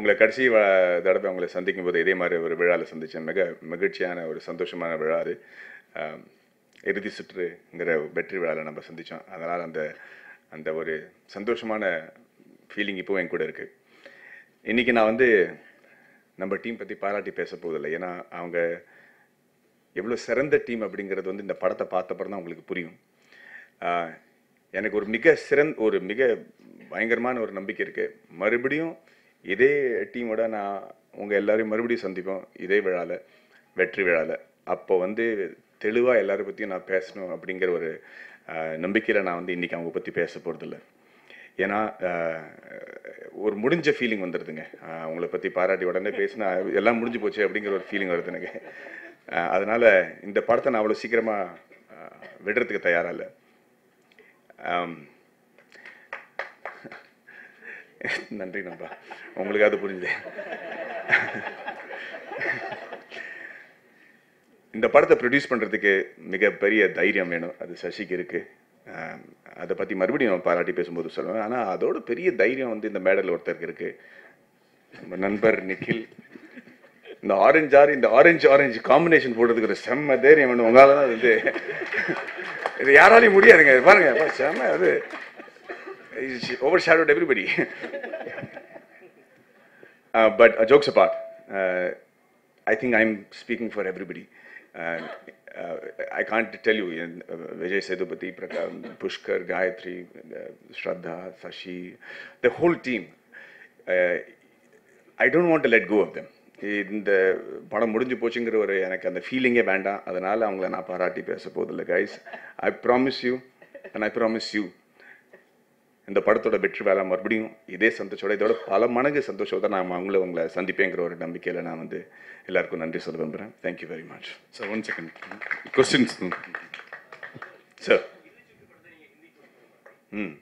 உங்களை கடைசி வ- தடவை உங்களை சந்திக்கும் போது இதே மாதிரி ஒரு விழாவில் சந்தித்தேன் மிக மகிழ்ச்சியான ஒரு சந்தோஷமான விழா அது ஆம், இறுதி சுற்றுங்கிற வெற்றி விழாவில் நம்ம சந்தித்தோம் அதனால் அந்த அந்த ஒரு சந்தோஷமான ஃபீலிங் இப்போ என் கூட இருக்குது இன்றைக்கி நான் வந்து நம்ம டீம் பற்றி பாராட்டி பேச போவதில்லை ஏன்னா அவங்க எவ்வளோ சிறந்த டீம் அப்படிங்கிறது வந்து இந்த படத்தை பார்த்தப்பறம் தான் உங்களுக்கு புரியும் ஆஹ் எனக்கு ஒரு மிக சிறந்த ஒரு மிக பயங்கரமான ஒரு நம்பிக்கை இருக்குது மறுபடியும் இதே டீமோட நான் உங்கள் எல்லாரையும் மறுபடியும் சந்திப்போம் இதே விழாவில் வெற்றி விழாவில் அப்போ வந்து தெளிவாக எல்லாரை பற்றியும் நான் பேசணும் அப்படிங்கிற ஒரு நம்பிக்கையில் நான் வந்து இன்றைக்கி அவங்க பற்றி பேச போகிறதில்ல ஏன்னா ஆஹ், ஒரு முடிஞ்ச ஃபீலிங் வந்துடுதுங்க ஆஹ், உங்களை பற்றி பாராட்டி உடனே பேசினா எல்லாம் முடிஞ்சு போச்சு அப்படிங்கிற ஒரு ஃபீலிங் வருது எனக்கு ஆஹ், அதனால இந்த படத்தை நான் அவ்வளோ சீக்கிரமாக விடுறதுக்கு தயாராக இல்லை ஆம். நன்றி நம்பா உங்களுக்கு அது புரிஞ்சுது இந்த படத்தை ப்ரொடியூஸ் பண்ணுறதுக்கு மிகப்பெரிய தைரியம் வேணும் அது சசிக்கு இருக்குது அதை பற்றி மறுபடியும் நான் பாராட்டி பேசும்போது சொல்லுவேன் ஆனால் அதோட பெரிய தைரியம் வந்து இந்த மேடல் ஒருத்தருக்கு இருக்குது நம்ம நண்பர் நிখিல் இந்த ஆரஞ்சு ஆறு இந்த ஆரஞ்சு ஆரஞ்சு காம்பினேஷன் போடுறதுக்கு ஒரு செம்ம தைரியம் வேணும் உங்களால தான் அது வந்து இது யாராலையும் முடியாதுங்க இது பாருங்க அப்பா, செம்ம அது over shadowed everybody but jokes apart I think I'm speaking for everybody. Uh, uh, I can't tell you, uh, Vijay Sedupati, Praka- Pushkar, Gayatri, uh, Shraddha, Sashi, the whole team. Uh, I don't want to let go of them. இந்த படம் முடிஞ்சு போச்சுங்கிற ஒரு எனக்கு அந்த ஃபீலிங்கே வேண்டாம் அதனால அவங்கள நான் பாராட்டி பேச போதில்லை guys I promise you and I promise you இந்த படத்தோட வெற்றி வேலை மறுபடியும் இதே சந்தோஷத்தோட இதோட பல மடங்கு சந்தோஷத்தோட நான் அவங்கள உங்களை சந்திப்பேங்கிற ஒரு நம்பிக்கையில் நான் வந்து எல்லாருக்கும் நன்றி சொல்ல விரும்புகிறேன் thank you very much sir one second questions sir hmm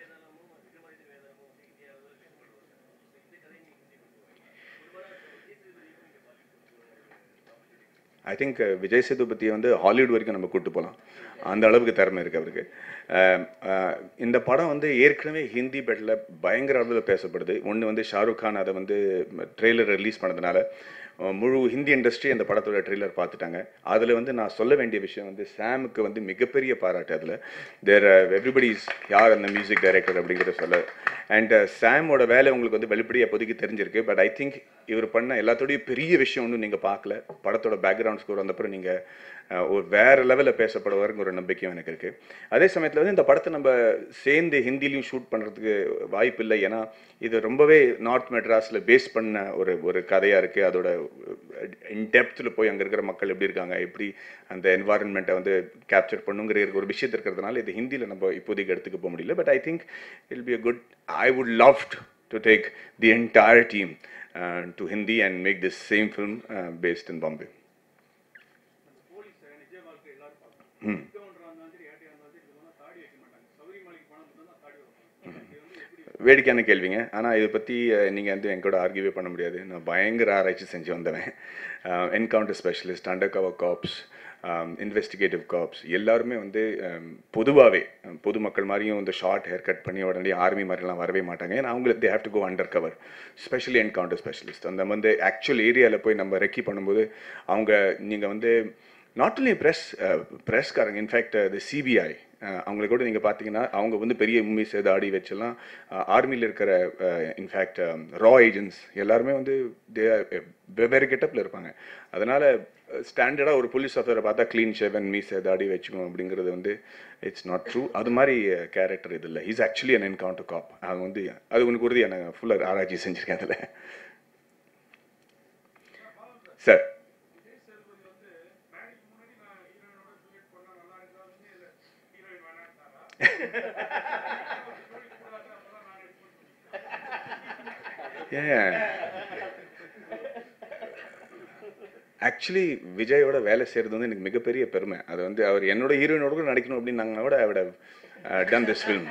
I think Vijay சேதுபதியை வந்து ஹாலிவுட் வரைக்கும் நம்ம கூட்டு போகலாம் அந்த அளவுக்கு திறமை இருக்கு அவருக்கு அஹ், அஹ், இந்த படம் வந்து ஏற்கனவே ஹிந்தி பெட்டில் பயங்கர அளவில் பேசப்படுது ஒன்று வந்து ஷாருக் கான் அதை வந்து ட்ரெய்லர் ரிலீஸ் பண்ணதுனால அஹ், முழு ஹிந்தி இண்டஸ்ட்ரி அந்த படத்தோட ட்ரெய்லர் பார்த்துட்டாங்க அதில் வந்து நான் சொல்ல வேண்டிய விஷயம் வந்து சாமுக்கு வந்து மிகப்பெரிய பாராட்டு அதில் தேர் எவ்ரிபடிஸ் யார் அந்த மியூசிக் டைரக்டர் அப்படிங்கிற சொல்ல அண்ட் சாமோட வேலை உங்களுக்கு வந்து வெளிப்படையாக இப்போதைக்கு தெரிஞ்சிருக்கு பட் ஐ திங்க் இவர் பண்ண எல்லாத்தோடையும் பெரிய விஷயம் ஒன்றும் நீங்கள் பார்க்கல படத்தோட பேக்ரவுண்ட் ஸ்கோர் வந்தப்பறம் நீங்கள் ஒரு வேற லெவலில் பேசப்படுவாருங்கிற ஒரு நம்பிக்கையும் எனக்கு இருக்குது அதே சமயத்தில் வந்து இந்த படத்தை நம்ம சேர்ந்து ஹிந்திலையும் ஷூட் பண்ணுறதுக்கு வாய்ப்பு இல்லை ஏன்னா இது ரொம்பவே நார்த் மெட்ராஸில் பேஸ் பண்ண ஒரு ஒரு கதையாக இருக்குது அதோட இன்டெப்த்தில் போய் அங்கே இருக்கிற மக்கள் எப்படி இருக்காங்க எப்படி அந்த என்வாரன்மெண்ட்டை வந்து கேப்சர் பண்ணுங்கிற ஒரு விஷயத்து இருக்கிறதுனால இது ஹிந்தியில் நம்ம இப்போதைக்கு எடுத்துக்க போக முடியல but I think I'll be a good I would love to take the entire team to Hindi and make this same film based in Bombay police நிஜ வாழ்க்கை எல்லாரும் பார்க்கணும் விக்ரமன்றா இருந்தாலும் சரி ஏட்டையா இருந்தாலும் சரி இது போனால் தாடி வைக்க மாட்டாங்க சபரிமலைக்கு போனால் மட்டும் தான் தாடி வைப்பாங்க இது வந்து எப்படி வேடிக்கையான கேள்விங்க ஆனால் இதை பற்றி நீங்கள் வந்து என் கூட ஆர்கியூவே பண்ண முடியாது நான் பயங்கர ஆராய்ச்சி செஞ்சு வந்தவன் encounter specialist under cover cops investigative cops எல்லாருமே வந்து பொதுவாகவே பொதுமக்கள் மாதிரியும் இந்த ஷார்ட் ஹேர் கட் பண்ணி உடனே ஆர்மி மாதிரிலாம் வரவே மாட்டாங்க ஏன்னா அவங்களுக்கு they have to go under cover specially encounter specialist அந்த வந்து ஆக்சுவல் ஏரியாவில் போய் நம்ம ரெக்கி பண்ணும்போது அவங்க நீங்கள் வந்து நாட் ஒன்லி ப்ரெஸ் ப்ரெஸ்காரங்க இன்ஃபேக்ட் தி சிபிஐ அவங்களை கூட நீங்கள் பார்த்தீங்கன்னா அவங்க வந்து பெரிய மூவிஸ் தாடி வச்செல்லாம் ஆர்மியில் இருக்கிற இன்ஃபேக்ட் ரா ஏஜென்ட்ஸ் எல்லாருமே வந்து தே வெவ்வேறு கெட்டப்பில் இருப்பாங்க அதனால் ஸ்டாண்டர்டாக ஒரு போலீஸ் ஆஃபீஸரை பார்த்தா க்ளீன் ஷேவன் மீஸ் தாடி வச்சுக்கணும் அப்படிங்கிறது வந்து இட்ஸ் நாட் ட்ரூ அது மாதிரி கேரக்டர் இது இல்லை is actually an encounter cop அவங்க வந்து அது உனக்கு உறுதியாக நான் ஃபுல்லாக ஆராய்ச்சி செஞ்சுருக்கேன் அதில் சார் ஏன் ஆக்சுவலி விஜயோட வேலை செய்கிறது வந்து எனக்கு மிகப்பெரிய பெருமை அது வந்து அவர் என்னோட ஹீரோயினோட கூட நடிக்கணும் அப்படின்னு நாங்கள் கூட அவட done this film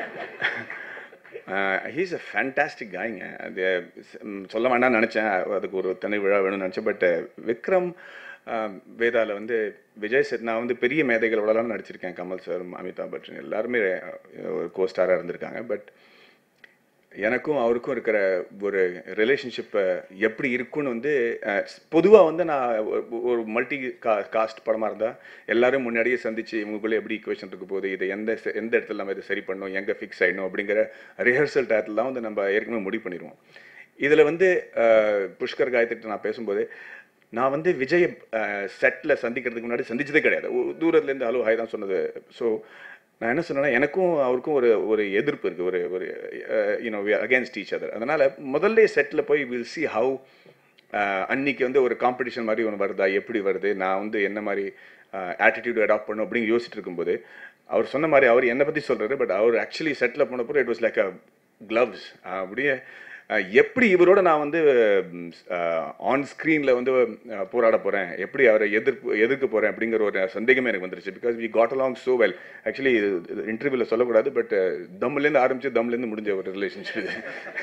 he's a fantastic காய்ங்க அது ம், சொல்ல வேண்டாம்னு நினச்சேன் அதுக்கு ஒரு தனி விழா வேணும்னு நினச்சேன் பட் விக்ரம் வேதாவில் வந்து விஜய் சேத் நான் வந்து பெரிய மேதைகளோடலாம் நடிச்சிருக்கேன் கமல் சார் அமிதாப் பச்சன் எல்லாருமே கோஸ்டாராக இருந்திருக்காங்க பட் எனக்கும் அவருக்கும் இருக்கிற ஒரு ரிலேஷன்ஷிப்பை எப்படி இருக்குன்னு வந்து பொதுவாக வந்து நான் ஒரு- ஒரு மல்டி கா காஸ்ட் படமாக இருந்தால் எல்லாரும் முன்னாடியே சந்திச்சு இவங்களுக்குள்ள எப்படி ஈக்குவேஷன் இருக்க போகுது இதை எந்த செ- எந்த இடத்துல நம்ம இதை சரி பண்ணணும் எங்கே ஃபிக்ஸ் ஆகிடணும் அப்படிங்கிற ரிஹர்சல் டயத்தில் தான் வந்து நம்ம ஏற்கனவே முடிவு பண்ணிடுவோம் இதில் வந்து அஹ், புஷ்கர் காயத்ரிட்ட நான் பேசும்போது நான் வந்து விஜய் செட்டில் சந்திக்கிறதுக்கு முன்னாடி சந்திச்சதே கிடையாது ஒரு தூரத்துலேருந்து ஹலோ ஹாய் தான் சொன்னது ஸோ நான் என்ன சொன்னேன்னா எனக்கும் அவருக்கும் ஒரு ஒரு எதிர்ப்பு இருக்குது ஒரு ஒரு யூனோ அகேன்ஸ்ட் ஈச் அதர் அதனால் முதல்ல செட்டில் போய் வில் see how uh, அன்னைக்கு வந்து ஒரு காம்படிஷன் மாதிரி ஒன்று வருதா எப்படி வருது நான் வந்து என்ன மாதிரி ஆட்டிடியூட் அடாப்ட் பண்ணும் அப்படின்னு யோசிச்சுட்டு இருக்கும்போது அவர் சொன்ன மாதிரி அவர் என்னை பற்றி சொல்கிறாரு பட் அவர் ஆக்சுவலி செட்டில் போனப்போ இட் வாஸ் லைக் அ க்ளவ்ஸ் அப்படியே அஹ், எப்படி இவரோட நான் வந்து ஆன் ஸ்க்ரீனில் வந்து அஹ், போராட போகிறேன் எப்படி அவரை எதிர்ப்பு எதிர்க்க போகிறேன் அப்படிங்கிற ஒரு சந்தேகமே எனக்கு வந்துருச்சு because we got along so well actually இன்டர்வியூவில் சொல்லக்கூடாது பட் தம்லேருந்து ஆரம்பிச்சு தம்லேருந்து முடிஞ்ச ஒரு ரிலேஷன்ஷிப் இது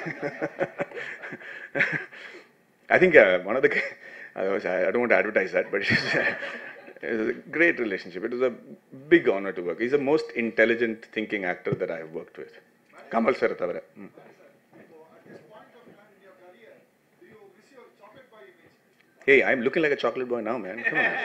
I think uh, one of the I, was, I don't want to advertise that, but it's, it's a great relationship. It was a big honor to work. He's the most intelligent thinking actor that I have worked with. Kamal sir தவிர ம். Hey, I'm looking like a chocolate boy now, man. Come on.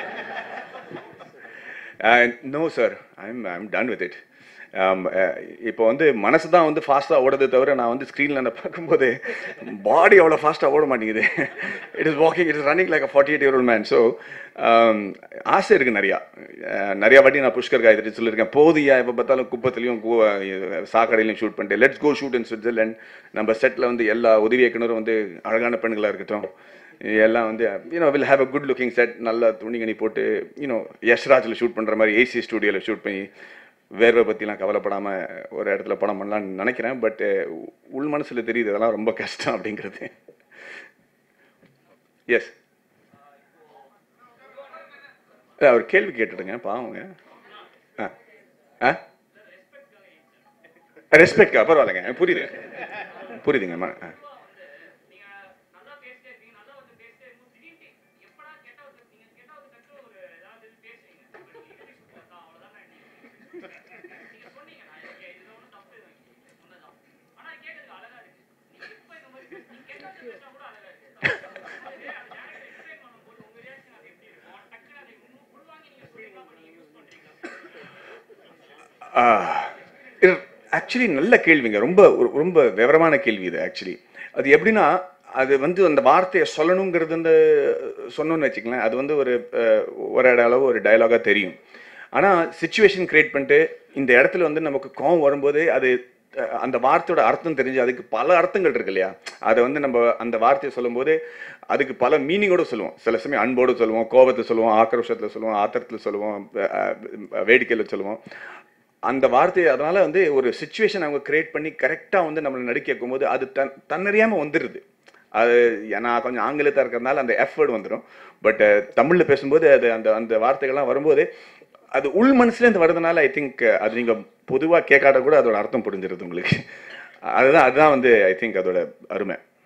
Uh, no, sir. I'm I'm done with it. Um, uh, இப்போ வந்து மனசு தான் வந்து ஃபாஸ்ட்டாக ஓடுதே தவிர நான் வந்து ஸ்க்ரீனில் நான் பார்க்கும்போது பாடி அவ்வளோ ஃபாஸ்ட்டாக ஓட மாட்டேங்குது it is walking it is running like a forty eight year old man so ஆசை இருக்குது நிறையா அஹ், நிறையா வாட்டி நான் புஷ்கர் காயத்ரி சொல்லியிருக்கேன் போதியா எப்போ பார்த்தாலும் குப்பத்துலையும் கு- அஹ், சாக்கடையிலையும் ஷூட் பண்ணிட்டு let's go shoot in Switzerland நம்ம செட்டில் வந்து எல்லா உதவி இயக்குனரும் வந்து அழகான பெண்களாக இருக்கட்டும் எல்லாம் வந்து you know will have a good looking set நல்லா துணி கணி போட்டு யூனோ யஷ்ராஜில் ஷூட் பண்ணுற மாதிரி ஏசி ஸ்டூடியோவில் ஷூட் பண்ணி வேர்வை பற்றிலாம் கவலைப்படாமல் ஒரு இடத்துல படம் பண்ணலாம்னு நினைக்கிறேன் பட் உள் மனசில் தெரியுது இதெல்லாம் ரொம்ப கஷ்டம் அப்படிங்கிறது எஸ் அவர் கேள்வி கேட்டுடுங்க பாவங்க ஆ ஆ ரெஸ்பெக்டா பரவாயில்லைங்க எனக்கு புரியுது புரியுதுங்க ம- ஆ நீங்க நல்லா பேசிட்டே இருக்கீங்க நல்லா வந்து பேசிட்டே இருக்கும் திடீர்னு எப்படா கெட்டாவது நீங்க கெட்டாவது கட்டு ஒரு ஏதாவது இது பேசுறீங்க இப்ப நீங்க இங்கிலீஷ் தான் அவ்வளவுதான் நீங்க சொன்னீங்க நான் இங்க இது ஒன்றும் தப்பு இல்லை. சொன்னதான் ஆனா அது கேட்கறதுக்கு அழகா இருக்கு நீங்க எப்ப இந்த மாதிரி பேச- நீங்க கெட்டாவது பேசினா கூட அழகா இருக்கு அதுவே அந்த டேரக்டர் எக்ஸ்பிளைன் பண்ணும்போது உங்க ரியாக்ஷன் அது எப்படி இருக்கும் டக்குனு அதை உள்- உள்வாங்கி நீங்க சொல்லிக்கலாம் நீங்க யூஸ் பண்றீங்களா ஆக்சுவலி நல்ல கேள்விங்க ரொம்ப ஒரு- ரொம்ப விவரமான கேள்வி இது ஆக்சுவலி அது எப்படின்னா அது வந்து அந்த வார்த்தையை சொல்லணுங்கிறது வந்து சொன்னோன்னு வச்சுக்கலாம் அது வந்து ஒரு அஹ், ஒரு அளவு ஒரு டயலாகாக தெரியும் ஆனால் சுச்சுவேஷன் கிரியேட் பண்ணிட்டு இந்த இடத்துல வந்து நமக்கு கோவம் வரும்போது அது அஹ், அந்த வார்த்தையோட அர்த்தம் தெரிஞ்சு அதுக்கு பல அர்த்தங்கள் இருக்கு இல்லையா அதை வந்து நம்ம அந்த வார்த்தையை சொல்லும்போது அதுக்கு பல மீனிங்கோட சொல்லுவோம் சில சமயம் அன்போடு சொல்லுவோம் கோபத்தை சொல்லுவோம் ஆக்ரோஷத்தில் சொல்லுவோம் ஆத்திரத்தில் சொல்லுவோம் வேடிக்கையில் சொல்லுவோம் அந்த வார்த்தையை அதனால வந்து ஒரு சுச்சுவேஷன் அவங்க கிரியேட் பண்ணி கரெக்டாக வந்து நம்மளை நடிக்க வைக்கும்போது அது தன் தன்னறியாமல் வந்துடுது அது நான் கொஞ்சம் ஆங்கிலத்தில் இருக்கிறதுனால அந்த எஃபர்ட் வந்துடும் பட் தமிழில் பேசும்போது அது அந்த அந்த வார்த்தைகள்லாம் வரும்போது அது உள் மனசுலேருந்து வர்றதுனால ஐ திங்க் அது நீங்கள் பொதுவாக கேட்காத கூட அதோட அர்த்தம் புரிஞ்சிருது உங்களுக்கு அதுதான் அதுதான் வந்து ஐ திங்க் அதோட அருமை